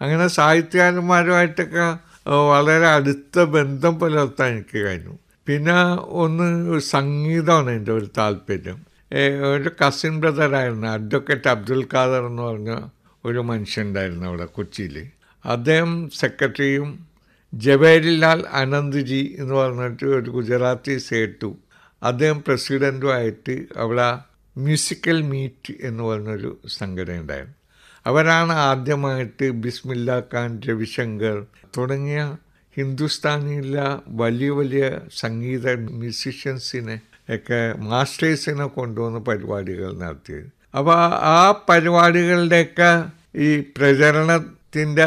അങ്ങനെ സാഹിത്യകാരന്മാരുമായിട്ടൊക്കെ ഏഹ്, വളരെ അടുത്ത ബന്ധം പുലർത്താൻ എനിക്ക് കഴിഞ്ഞു പിന്നെ ഒന്ന് സംഗീതമാണ് എൻ്റെ ഒരു താല്പര്യം ഏഹ്, ഒരു കസിൻ ബ്രദറായിരുന്നു അഡ്വക്കേറ്റ് അബ്ദുൽ ഖാദർ എന്ന് പറഞ്ഞ ഒരു മനുഷ്യനുണ്ടായിരുന്നു അവിടെ കൊച്ചിയിൽ അദ്ദേഹം സെക്രട്ടറിയും ജവേരിലാൽ ആനന്ദ്ജി എന്ന് പറഞ്ഞിട്ട് ഒരു ഗുജറാത്തി സേട്ടു അദ്ദേഹം പ്രസിഡൻറ്റുമായിട്ട് അവിടെ മ്യൂസിക്കൽ മീറ്റ് എന്ന് പറഞ്ഞൊരു സംഘടന ഉണ്ടായിരുന്നു അവരാണ് ആദ്യമായിട്ട് ബിസ്മില്ല ഖാൻ രവിശങ്കർ തുടങ്ങിയ ഹിന്ദുസ്ഥാനിയിലെ വലിയ വലിയ സംഗീത മ്യൂസിഷ്യൻസിനെ ഒക്കെ മാസ്റ്റേഴ്സിനെ കൊണ്ടുവന്ന് പരിപാടികൾ നടത്തിയത് അപ്പോൾ ആ പരിപാടികളുടെയൊക്കെ ഈ പ്രചരണത്തിൻ്റെ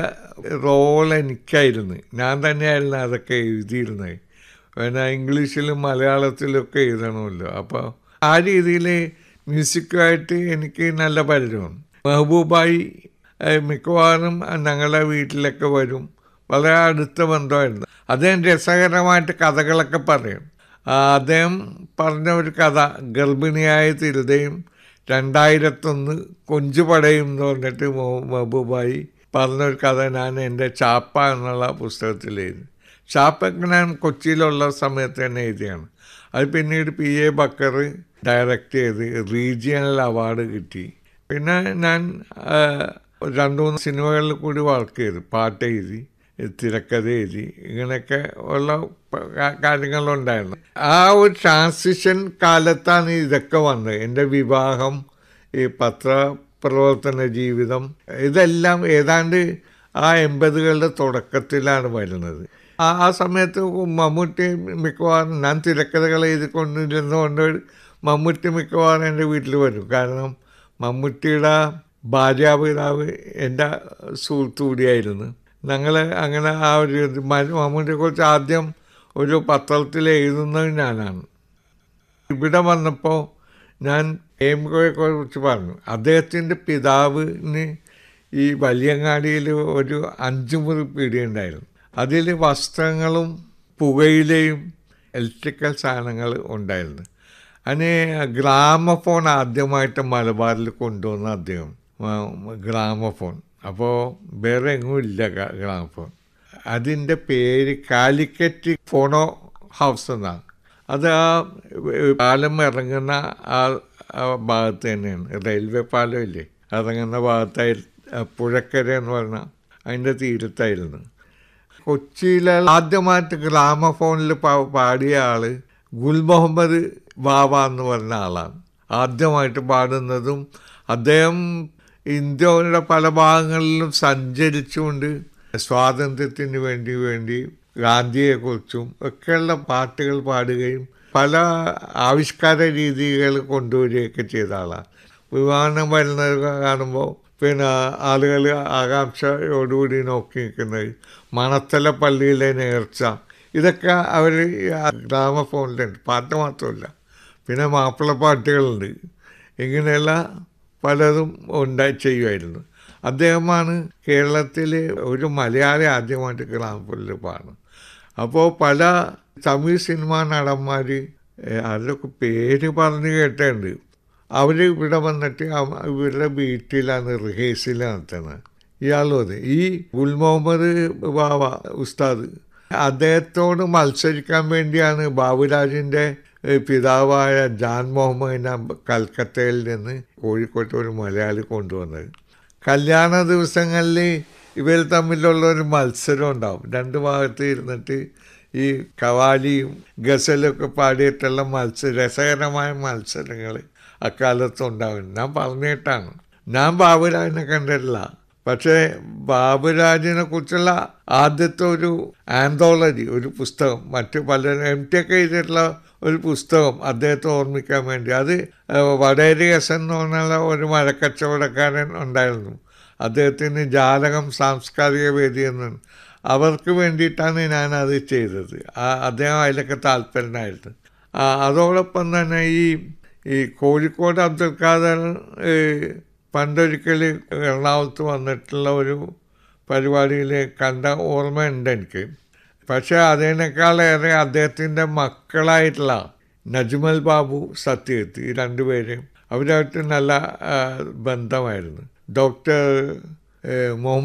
റോൾ എനിക്കായിരുന്നു ഞാൻ തന്നെയായിരുന്നു അതൊക്കെ എഴുതിയിരുന്നത് പിന്നെ ഇംഗ്ലീഷിലും മലയാളത്തിലൊക്കെ എഴുതണമല്ലോ അപ്പോൾ ആ രീതിയിൽ മ്യൂസിക്കുമായിട്ട് എനിക്ക് നല്ല പരിചയമാണ് മെഹബൂബായി ഏഹ്, മിക്കവാറും ഞങ്ങളുടെ വീട്ടിലൊക്കെ വരും വളരെ അടുത്ത ബന്ധമായിരുന്നു അദ്ദേഹം രസകരമായിട്ട് കഥകളൊക്കെ പറയും ആ, അദ്ദേഹം പറഞ്ഞ ഒരു കഥ ഗർഭിണിയായ തിരുതയും രണ്ടായിരത്തൊന്ന് കൊഞ്ചുപടയും എന്ന് പറഞ്ഞിട്ട് മൊ- മെഹബൂബായി പറഞ്ഞൊരു കഥ ഞാൻ എൻ്റെ ചാപ്പ എന്നുള്ള പുസ്തകത്തിൽ എഴുതി ചാപ്പൊക്കെ ഞാൻ കൊച്ചിയിലുള്ള സമയത്ത് തന്നെ എഴുതിയാണ് അത് പിന്നീട് പി എ ബക്കർ ഡയറക്റ്റ് ചെയ്ത് റീജിയണൽ അവാർഡ് കിട്ടി പിന്നെ ഞാൻ ആ, രണ്ട് മൂന്ന് സിനിമകളിൽ കൂടി വർക്ക് ചെയ്തു പാട്ട് എഴുതി തിരക്കഥ എഴുതി ഇങ്ങനെയൊക്കെ ഉള്ള പ- കാ- കാര്യങ്ങളുണ്ടായിരുന്നു ആ ഒരു ട്രാൻസിഷൻ കാലത്താണ് ഇതൊക്കെ വന്നത് എൻ്റെ വിവാഹം ഈ പത്രപ്രവർത്തന ജീവിതം ഇതെല്ലാം ഏതാണ്ട് ആ എൺപതുകളുടെ തുടക്കത്തിലാണ് വരുന്നത് ആ ആ സമയത്ത് മമ്മൂട്ടി മിക്കവാറും ഞാൻ തിരക്കഥകൾ എഴുതിക്കൊണ്ടിരുന്നതുകൊണ്ട് മമ്മൂട്ടി മിക്കവാറും എൻ്റെ വീട്ടിൽ വരും കാരണം മമ്മൂട്ടിയുടെ ഭാര്യാപിതാവ് എൻ്റെ സുഹൃത്തു കൂടിയായിരുന്നു ഞങ്ങൾ അങ്ങനെ ആ ഒരു ഇത് മ- മമ്മൂട്ടിയെക്കുറിച്ച് ആദ്യം ഒരു പത്രത്തിൽ എഴുതുന്നത് ഞാനാണ് ഇവിടെ വന്നപ്പോൾ ഞാൻ എംകോയെ കുറിച്ച് പറഞ്ഞു അദ്ദേഹത്തിൻ്റെ പിതാവിന് ഈ വലിയങ്ങാടിയിൽ ഒരു അഞ്ച് മുറി പീടിയുണ്ടായിരുന്നു അതിൽ വസ്ത്രങ്ങളും പുകയിലയും ഇലക്ട്രിക്കൽ സാധനങ്ങൾ ഉണ്ടായിരുന്നു അതിന് ഗ്രാമഫോൺ ആദ്യമായിട്ട് മലബാറിൽ കൊണ്ടുവന്ന അദ്ദേഹം മ- ഗ്രാമഫോൺ അപ്പോൾ വേറെ എങ്ങും ഇല്ല ഗ്രാ- ഗ്രാമഫോൺ അതിൻ്റെ പേര് കാലിക്കറ്റ് ഫോണോ ഹൗസ് എന്നാണ് അത് ആ ഏഹ്, പാലം ഇറങ്ങുന്ന ആ ആ ഭാഗത്ത് തന്നെയാണ് റെയിൽവേ പാലം ഇല്ലേ ഇറങ്ങുന്ന ഭാഗത്തായി ആ, പുഴക്കര എന്ന് പറഞ്ഞ അതിൻ്റെ തീരത്തായിരുന്നു കൊച്ചിയിലെ ആദ്യമായിട്ട് ഗ്രാമഫോണിൽ പാ- പാടിയ ആള് ഗുൽ മുഹമ്മദ് ബാബ എന്ന് പറഞ്ഞ ആളാണ് ആദ്യമായിട്ട് പാടുന്നതും അദ്ദേഹം ഇന്ത്യയുടെ പല ഭാഗങ്ങളിലും സഞ്ചരിച്ചുകൊണ്ട് സ്വാതന്ത്ര്യത്തിന് വേണ്ടി വേണ്ടി ഗാന്ധിയെക്കുറിച്ചും ഒക്കെയുള്ള പാട്ടുകൾ പാടുകയും പല ആവിഷ്കാര രീതികൾ കൊണ്ടുവരികയൊക്കെ ചെയ്ത ആളാണ് വിമാനം വരുന്നത് കാണുമ്പോൾ പിന്നെ ആളുകൾ ആകാംക്ഷയോടുകൂടി നോക്കി നിൽക്കുന്നത് മണത്തല പള്ളിയിലെ നേർച്ച ഇതൊക്കെ അവർ ഗ്രാമഫോണിലുണ്ട് പാട്ട് മാത്രമല്ല പിന്നെ മാപ്പിളപ്പാട്ടുകളുണ്ട് ഇങ്ങനെയുള്ള പലതും ഉണ്ടായി ചെയ്യുമായിരുന്നു അദ്ദേഹമാണ് കേരളത്തിൽ ഒരു മലയാളി ആദ്യമായിട്ട് ഗ്രാമഫോണിൽ പാടുന്നത് അപ്പോൾ പല തമിഴ് സിനിമാ നടന്മാർ അതിലൊക്കെ പേര് പറഞ്ഞ് കേട്ടിട്ടുണ്ട് അവർ ഇവിടെ വന്നിട്ട് അവ- ഇവരുടെ വീട്ടിലാണ് റിഹേഴ്സൽ നടത്തുന്നത് ഇയാളും അതെ ഈ ഗുൽ മുഹമ്മദ് ബാബ ഉസ്താദ് അദ്ദേഹത്തോട് മത്സരിക്കാൻ വേണ്ടിയാണ് ബാബുരാജിൻ്റെ ഏഹ്, പിതാവായ ജാൻ മുഹമ്മദിനെ കൽക്കത്തയിൽ നിന്ന് കോഴിക്കോട്ട് ഒരു മലയാളി കൊണ്ടുവന്നത് കല്യാണ ദിവസങ്ങളിൽ ഇവർ തമ്മിലുള്ള ഒരു മത്സരം ഉണ്ടാവും രണ്ട് ഭാഗത്ത് ഇരുന്നിട്ട് ഈ കവാലിയും ഗസലൊക്കെ പാടിയിട്ടുള്ള മത്സര രസകരമായ മത്സരങ്ങൾ അക്കാലത്ത് ഉണ്ടാവും ഞാൻ പറഞ്ഞിട്ടാണ് ഞാൻ ബാബുരാജിനെ കണ്ടിട്ടില്ല പക്ഷേ ബാബുരാജിനെ കുറിച്ചുള്ള ആദ്യത്തെ ഒരു ആന്തോളജി ഒരു പുസ്തകം മറ്റു പലരും എം ടി ഒക്കെ എഴുതിയിട്ടുള്ള ഒരു പുസ്തകം അദ്ദേഹത്തെ ഓർമ്മിക്കാൻ വേണ്ടി അത് ഏഹ്, വടേരി എസ് എന്ന് പറഞ്ഞുള്ള ഒരു മരക്കച്ചവടക്കാരൻ ഉണ്ടായിരുന്നു അദ്ദേഹത്തിന് ജാലകം സാംസ്കാരിക വേദി എന്ന് അവർക്ക് വേണ്ടിയിട്ടാണ് ഞാൻ അത് ചെയ്തത് ആ- അദ്ദേഹം അതിലൊക്കെ താല്പര്യനായിരുന്നു ആ, അതോടൊപ്പം തന്നെ ഈ ഈ കോഴിക്കോട് അബ്ദുൽ ഖാദർ ഏഹ്, പണ്ടൊരിക്കൽ എറണാകുളത്ത് വന്നിട്ടുള്ള ഒരു പരിപാടിയിൽ കണ്ട ഓർമ്മയുണ്ട് എനിക്ക് പക്ഷേ അതിനേക്കാളേറെ അദ്ദേഹത്തിൻ്റെ മക്കളായിട്ടുള്ള നജ്മൽ ബാബു സത്യജിത്ത് ഈ രണ്ടുപേരും അവരായിട്ട് നല്ല ആ, ബന്ധമായിരുന്നു ഡോക്ടർ ഏഹ്, മുഹമ്മദ്